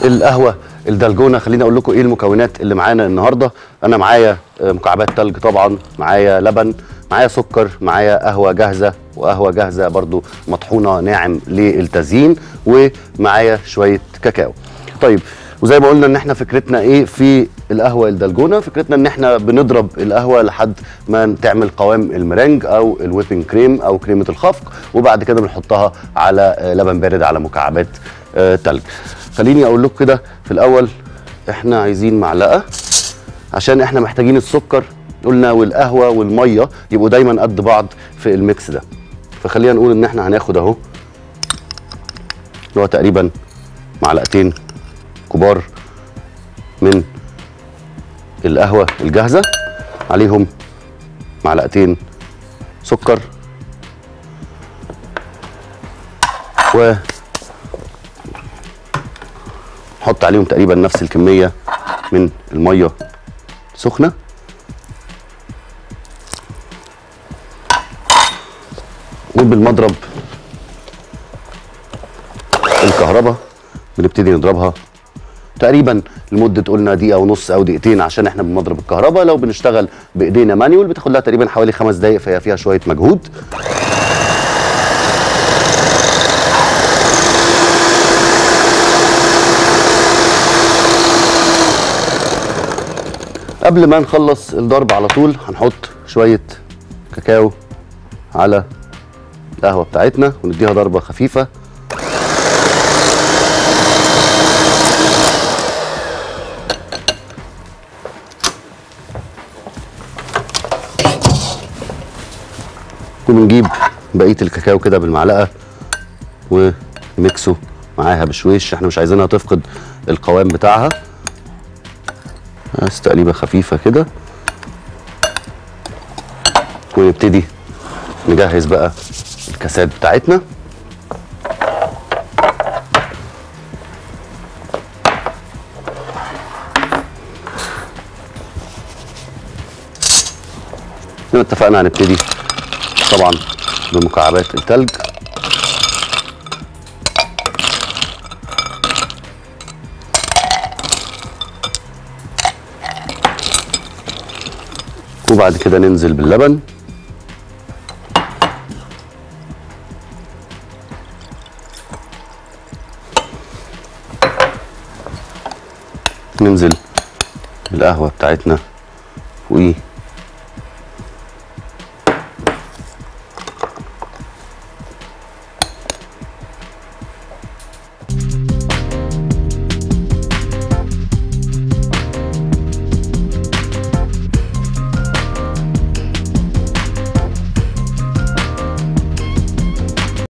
القهوه الدلجونه خليني اقول لكم ايه المكونات اللي معانا النهارده انا معايا آه، مكعبات تلج طبعا معايا لبن معايا سكر معايا قهوه جاهزه وقهوه جاهزه برضو مطحونه ناعم للتزيين ومعايا شويه كاكاو طيب وزي ما قلنا ان احنا فكرتنا ايه في القهوه الدلجونه فكرتنا ان احنا بنضرب القهوه لحد ما تعمل قوام المرنج او الويبنج كريم او كريمه الخفق وبعد كده بنحطها على آه، لبن بارد على مكعبات آه، تلج خليني اقول لكم كده في الاول احنا عايزين معلقه عشان احنا محتاجين السكر قلنا والقهوه والميه يبقوا دايما قد بعض في الميكس ده فخلينا نقول ان احنا هناخد اهو اللي هو تقريبا معلقتين كبار من القهوه الجاهزه عليهم معلقتين سكر و نحط عليهم تقريبا نفس الكميه من الميه سخنه وبالمضرب الكهرباء بنبتدي نضربها تقريبا لمده قلنا دقيقه ونص او دقيقتين عشان احنا بنضرب الكهرباء لو بنشتغل بايدينا مانيوال بتاخد لها تقريبا حوالي خمس دقائق فهي فيها شويه مجهود قبل ما نخلص الضرب على طول هنحط شويه كاكاو على القهوه بتاعتنا ونديها ضربه خفيفه وبنجيب بقيه الكاكاو كده بالمعلقه ونمكسه معاها بشويش احنا مش عايزينها تفقد القوام بتاعها بس تقليبه خفيفه كده ونبتدي نجهز بقى الكاسات بتاعتنا زي ما اتفقنا هنبتدي طبعا بمكعبات التلج وبعد كده ننزل باللبن ننزل بالقهوة بتاعتنا فوقيه